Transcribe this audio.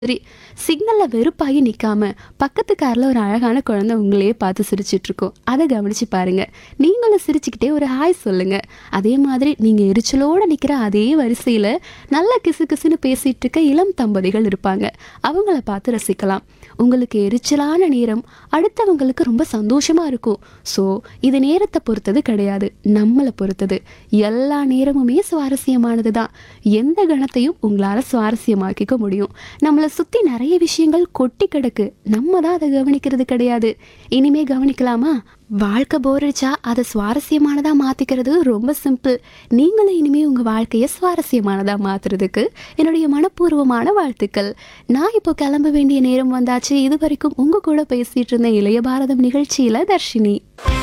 சரி சிக்னல்ல வெறுப்பாகி நிக்காம பக்கத்து கார்ல ஒரு அழகான குழந்தை உங்களையே பார்த்து சிரிச்சிட்டு இருக்கோம் அதை கவனிச்சு பாருங்க நீங்களும் சிரிச்சுக்கிட்டே ஒரு ஹாய் சொல்லுங்க அதே மாதிரி நீங்க எரிச்சலோட நிக்கிற அதே வரிசையில நல்ல கிசு கிசுன்னு பேசிட்டு இருக்க இளம் தம்பதிகள் இருப்பாங்க அவங்கள பார்த்து ரசிக்கலாம் உங்களுக்கு எரிச்சலான நேரம் அடுத்தவங்களுக்கு ரொம்ப சந்தோஷமா இருக்கும் ஸோ இது நேரத்தை பொறுத்தது கிடையாது நம்மளை பொறுத்தது எல்லா நேரமுமே சுவாரஸ்யமானது தான் எந்த கணத்தையும் உங்களால் சுவாரஸ்யமாக்கிக்க முடியும் நம்மளை சுற்றி நிறைய விஷயங்கள் கொட்டி கிடக்கு நம்ம தான் அதை கவனிக்கிறது கிடையாது இனிமே கவனிக்கலாமா வாழ்க்கை போர் அடிச்சா அதை சுவாரஸ்யமானதாக மாற்றிக்கிறது ரொம்ப சிம்பிள் நீங்களும் இனிமே உங்கள் வாழ்க்கையை சுவாரஸ்யமானதாக மாற்றுறதுக்கு என்னுடைய மனப்பூர்வமான வாழ்த்துக்கள் நான் இப்போ கிளம்ப வேண்டிய நேரம் வந்தாச்சு இது வரைக்கும் உங்கள் கூட பேசிகிட்டு இருந்த இளைய பாரதம் நிகழ்ச்சியில் தர்ஷினி